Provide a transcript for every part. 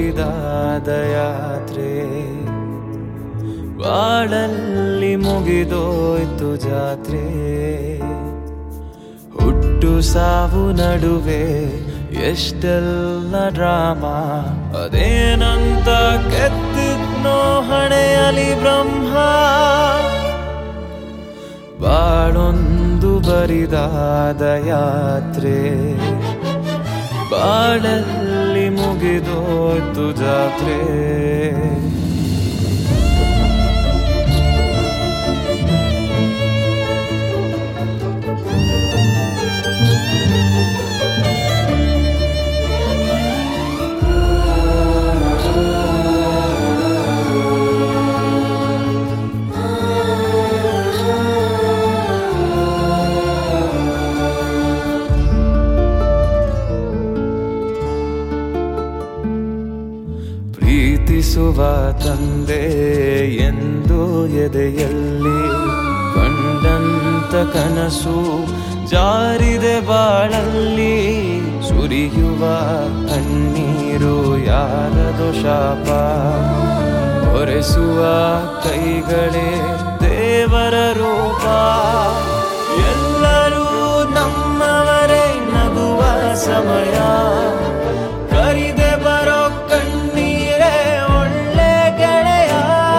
ಬರಿದಾದ ಯಾತ್ರೆ ಬಾಳಲ್ಲಿ ಮುಗಿದೋಯ್ತು ಜಾತ್ರೆ ಹುಟ್ಟು ಸಾವು ನಡುವೆ ಎಷ್ಟೆಲ್ಲ ಡ್ರಾಮ ಅದೇನಂತ ಕೆತ್ತಿದ್ನೋ ಹಣೆಯಲಿ ಬ್ರಹ್ಮ ಬಾಳೊಂದು ಬರಿದಾದ ಯಾತ್ರೆ ಬಾಳಲ್ಲಿ ಮುಗಿದೋಯ್ತು ಜಾತ್ರೆ ಪ್ರೀತಿಸುವ ತಂದೆ ಎಂದು ಎದೆಯಲ್ಲಿ ಕಂಡಂತ ಕನಸು ಜಾರಿದೆ ಬಾಳಲ್ಲಿ ಸುರಿಯುವ ಕಣ್ಣೀರು ಯಾರದು ಶಾಪ ಹೊರೆಸುವ ಕೈಗಳೇ ದೇವರ ರೂಪ ಎಲ್ಲರೂ ನಮ್ಮವರೇ ನಗುವ ಸಮಯ ಕರಿದೆ ಬರೋ ಕಣ್ಣೀರೇ ಒಳ್ಳೆ ಗೆಳೆಯ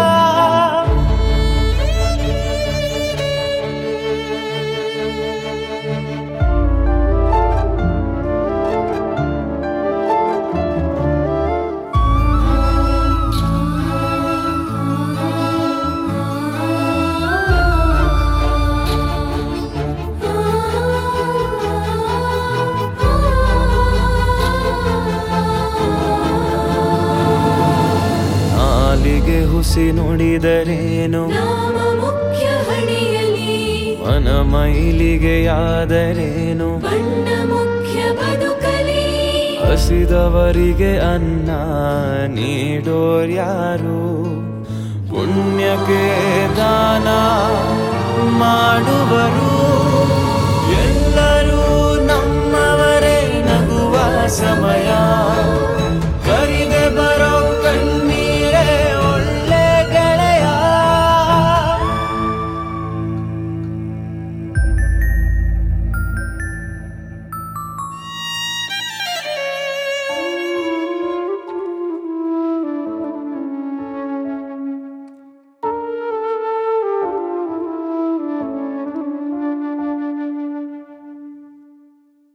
ನಾಲಿಗೆ ಹುಸಿ ನುಡಿದರೇನು ನಾಮ ಮುಖ್ಯ ಹಣೆಯಲಿ ಮನ ಮೈಲಿಗೆಯಾದರೇನು ಬಣ್ಣ ಮುಖ್ಯ ಬದುಕಲಿ ಹಸಿದವರಿಗೆ ಅನ್ನ ನೀಡೋರ್ಯಾರು ಪುಣ್ಯಕ್ಕೆ ದಾನ